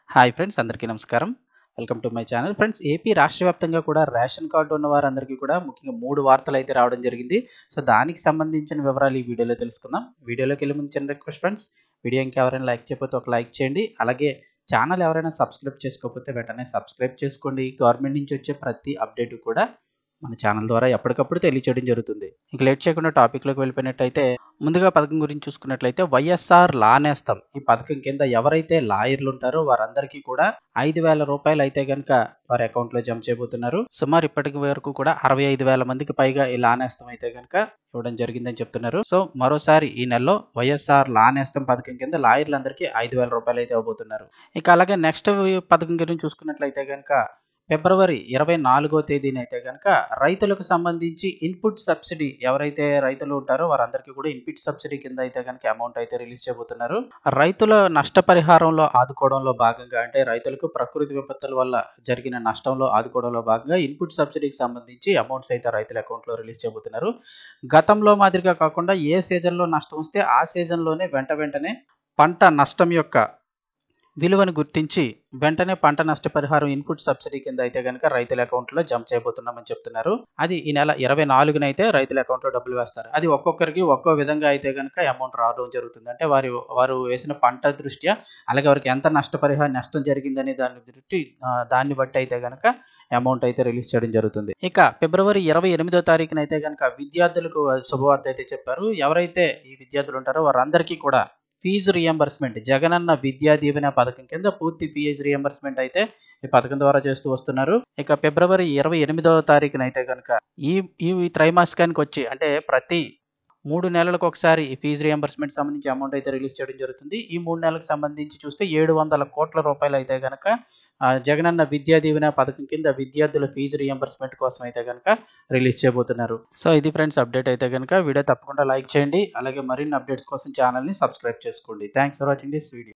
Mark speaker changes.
Speaker 1: hi friends అందరికీ నమస్కారం welcome to my channel friends AP రాష్ట్ర వ్యాప్తంగా కూడా రేషన్ కార్డు ఉన్న వారందరికీ కూడా ముఖ్యంగా మూడు వార్తలు అయితే రావడం జరిగింది సో దానికి సంబంధించిన వివరాలు ఈ వీడియోలో తెలుసుకుందాం వీడియోలోకి వెళ్ళే ముందు చిన్న రిక్వెస్ట్ ఫ్రెండ్స్ వీడియో ఇంకా ఎవరైనా లైక్ చేయకపోతే ఒక లైక్ చేయండి అలాగే ఛానల్ ఎవరైనా సబ్స్క్రైబ్ చేసుకోకపోతే వెంటనే సబ్స్క్రైబ్ చేసుకోండి గవర్నమెంట్ నుంచి వచ్చే ప్రతి అప్డేట్ కూడా మన ఛానల్ ద్వారా ఎప్పటికప్పుడు తెలియచేయడం జరుగుతుంది ఇంక లేట్ చేయకుండా టాపిక్లోకి వెళ్ళిపోయినట్టయితే ముందుగా పథకం గురించి చూసుకున్నట్లయితే వైఎస్ఆర్ లా నేస్తం ఈ పథకం కింద ఎవరైతే లాయర్లు ఉంటారో వారందరికీ కూడా ఐదు వేల రూపాయలు అయితే కనుక వారి అకౌంట్ లో జమ చేయబోతున్నారు సుమారు ఇప్పటికి వరకు కూడా అరవై ఐదు వేల మందికి పైగా ఈ లా నేస్తం అయితే కనుక ఇవ్వడం జరిగిందని చెప్తున్నారు సో మరోసారి ఈ నెలలో వైఎస్ఆర్ లా నేస్తం పథకం కింద లాయర్లందరికీ ఐదు వేల రూపాయలు అయితే ఇవ్వబోతున్నారు ఇక అలాగే నెక్స్ట్ పథకం గురించి చూసుకున్నట్లయితే కనుక ఫిబ్రవరి ఇరవై నాలుగో తేదీన అయితే కనుక రైతులకు సంబంధించి ఇన్పుట్ సబ్సిడీ ఎవరైతే రైతులు ఉంటారో వారందరికీ కూడా ఇన్పుట్ సబ్సిడీ కింద అయితే కనుక అమౌంట్ అయితే రిలీజ్ చేయబోతున్నారు రైతుల నష్టపరిహారంలో ఆదుకోవడంలో భాగంగా అంటే రైతులకు ప్రకృతి విపత్తుల వల్ల జరిగిన నష్టంలో ఆదుకోవడంలో భాగంగా ఇన్పుట్ సబ్సిడీకి సంబంధించి అమౌంట్స్ అయితే రైతుల అకౌంట్లో రిలీజ్ చేయబోతున్నారు గతంలో మాదిరిగా కాకుండా ఏ సీజన్లో నష్టం వస్తే ఆ సీజన్లోనే వెంట వెంటనే పంట నష్టం యొక్క విలువను గుర్తించి వెంటనే పంట నష్టపరిహారం ఇన్పుట్ సబ్సిడీ కింద అయితే కనుక రైతుల అకౌంట్లో జమ చేయబోతున్నామని చెప్తున్నారు అది ఈ నెల ఇరవై నాలుగున అయితే రైతుల అకౌంట్లో డబ్బులు వేస్తారు అది ఒక్కొక్కరికి ఒక్కో విధంగా అయితే కనుక అమౌంట్ రావడం జరుగుతుంది అంటే వారి వారు వేసిన పంట దృష్ట్యా అలాగే వారికి ఎంత నష్టపరిహారం నష్టం జరిగిందనే దాని దృష్టి దాన్ని బట్టి అయితే కనుక అమౌంట్ అయితే రిలీజ్ చేయడం జరుగుతుంది ఇక ఫిబ్రవరి ఇరవై ఎనిమిదో తారీఖున అయితే కనుక విద్యార్థులకు శుభవార్త అయితే చెప్పారు ఎవరైతే ఈ విద్యార్థులు ఉంటారో వారందరికీ కూడా ఫీజు రియంబర్స్మెంట్ జగనన్న విద్యా దీవెన పథకం కింద పూర్తి ఫీజు రియంబర్స్మెంట్ అయితే ఈ పథకం ద్వారా చేస్తూ వస్తున్నారు ఇక ఫిబ్రవరి ఇరవై ఎనిమిదవ తారీఖున అయితే కనుక ఈ ఈ త్రైమాసికానికి వచ్చి అంటే ప్రతి మూడు నెలలకు ఒకసారి ఈ ఫీజు రియంబర్స్మెంట్ సంబంధించి అమౌంట్ అయితే రిలీజ్ చేయడం జరుగుతుంది ఈ మూడు నెలలకు సంబంధించి చూస్తే ఏడు వందల కోట్ల రూపాయలు అయితే కనుక జగనన్న విద్యా దీవెన పథకం కింద విద్యార్థుల ఫీజు రియంబర్స్మెంట్ కోసం అయితే కనుక రిలీజ్ చేయబోతున్నారు సో ఇది ఫ్రెండ్స్ అప్డేట్ అయితే కనుక వీడియో తప్పకుండా లైక్ చేయండి అలాగే మరిన్ని అప్డేట్స్ కోసం ఛానల్ని సబ్స్క్రైబ్ చేసుకోండి thanks for watching this video